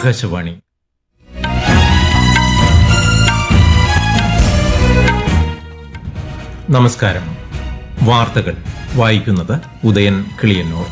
ആകാശവാണി നമസ്കാരം വാർത്തകൾ വായിക്കുന്നത് ഉദയൻ കിളിയന്നൂർ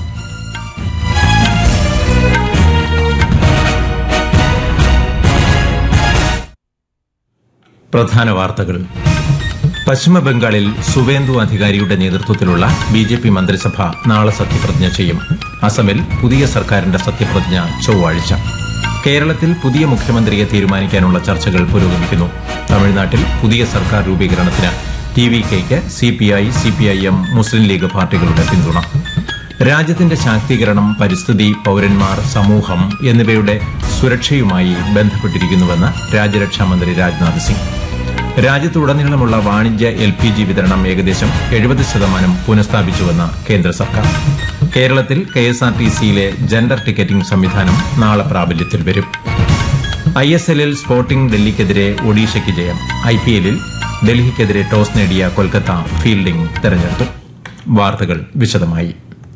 പ്രധാന വാർത്തകൾ പശ്ചിമ ബംഗാളിൽ സുവേന്ദു അധികാരിയുടെ നേതൃത്വത്തിലുള്ള ബി ജെ പി മന്ത്രിസഭ നാളെ സത്യപ്രതിജ്ഞ ചെയ്യും അസമിൽ പുതിയ സർക്കാരിന്റെ സത്യപ്രതിജ്ഞ ചൊവ്വാഴ്ച കേരളത്തിൽ പുതിയ മുഖ്യമന്ത്രിയെ തീരുമാനിക്കാനുള്ള ചർച്ചകൾ പുരോഗമിക്കുന്നു തമിഴ്നാട്ടിൽ പുതിയ സർക്കാർ രൂപീകരണത്തിന് ടി വി കെയ്ക്ക് C P I C P I M Muslim League പാർട്ടികളുടെ പിന്തുണ രാജ്യത്തിന്റെ ശാക്തീകരണം പരിസ്ഥിതി പൌരന്മാർ സമൂഹം എന്നിവയുടെ സുരക്ഷയുമായി ബന്ധപ്പെട്ടിരിക്കുന്നുവെന്ന് രാജ്യരക്ഷാമന്ത്രി രാജ്നാഥ് സിംഗ് രാജ്യത്തുടനീളമുള്ള വാണിജ്യ എൽ പി ജി വിതരണം ഏകദേശം എഴുപത് ശതമാനം പുനഃസ്ഥാപിച്ചുവെന്ന് കേന്ദ്ര സർക്കാർ കേരളത്തിൽ കെ എസ് ആർ ടി സിയിലെ ജെൻഡർ ടിക്കറ്റിംഗ് സംവിധാനം നാളെ പ്രാബല്യത്തിൽ വരും ഐ എസ് എല്ലിൽ സ്പോർട്ടിംഗ് ഡൽഹിക്കെതിരെ ഒഡീഷയ്ക്ക് ജയം ഐ പി എല്ലിൽ ഡൽഹിക്കെതിരെ ടോസ് നേടിയ കൊൽക്കത്ത ഫീൽഡിംഗ് തെരഞ്ഞെടുത്തു വാർത്തകൾ വിശദമായി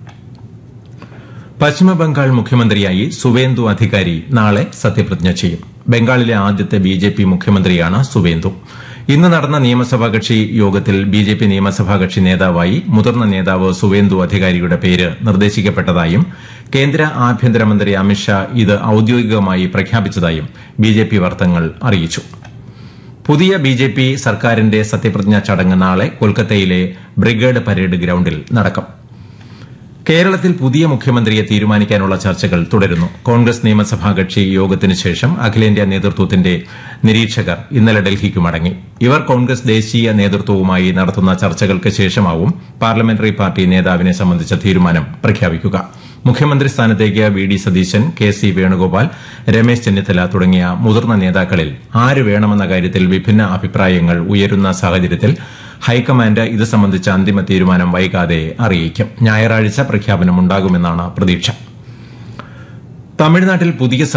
പശ്ചിമ ബംഗാൾ മുഖ്യമന്ത്രിയായി സുവേന്ദു അധികാരി നാളെ സത്യപ്രതിജ്ഞ ചെയ്യും ബംഗാളിലെ ആദ്യത്തെ ബി ജെ പി മുഖ്യമന്ത്രിയാണ് സുവേന്ദു ഇന്ന് നടന്ന നിയമസഭാ കക്ഷി യോഗത്തിൽ ബി ജെ പി നിയമസഭാ കക്ഷി നേതാവായി മുതിർന്ന നേതാവ് സുവേന്ദു അധികാരിയുടെ പേര് നിർദ്ദേശിക്കപ്പെട്ടതായും കേന്ദ്ര ആഭ്യന്തരമന്ത്രി അമിത്ഷാ ഇത് ഔദ്യോഗികമായി പ്രഖ്യാപിച്ചതായും ബി ജെ പി വർത്തങ്ങൾ അറിയിച്ചു പുതിയ ബി ജെ പി സർക്കാരിന്റെ സത്യപ്രതിജ്ഞാ ചടങ്ങ് നാളെ കൊൽക്കത്തയിലെ ബ്രിഗേഡ് പരേഡ് ഗ്രൌണ്ടിൽ നടക്കും കേരളത്തിൽ പുതിയ മുഖ്യമന്ത്രിയെ തീരുമാനിക്കാനുള്ള ചർച്ചകൾ തുടരുന്നു കോൺഗ്രസ് നിയമസഭാ കക്ഷി യോഗത്തിന് ശേഷം അഖിലേന്ത്യാ നേതൃത്വത്തിന്റെ നിരീക്ഷകർ ഇന്നലെ ഡൽഹിക്ക് മടങ്ങി ഇവർ കോൺഗ്രസ് ദേശീയ നേതൃത്വവുമായി നടത്തുന്ന ചർച്ചകൾക്ക് ശേഷമാവും പാർലമെന്ററി പാർട്ടി നേതാവിനെ സംബന്ധിച്ച തീരുമാനം പ്രഖ്യാപിക്കുക മുഖ്യമന്ത്രി സ്ഥാനത്തേക്ക് V D Satheesan K C Venugopal Ramesh Chennithala തുടങ്ങിയ മുതിർന്ന നേതാക്കളിൽ ആര് വേണമെന്ന കാര്യത്തിൽ വിഭിന്ന അഭിപ്രായങ്ങൾ ഉയരുന്ന സാഹചര്യത്തിൽ ഹൈക്കമാൻഡ് ഇത് സംബന്ധിച്ച അന്തിമ തീരുമാനം വൈകാതെ അറിയിക്കും ഞായറാഴ്ച പ്രഖ്യാപനമുണ്ടാകുമെന്നാണ് പ്രതീക്ഷ തമിഴ്നാട്ടിൽ പുതിയ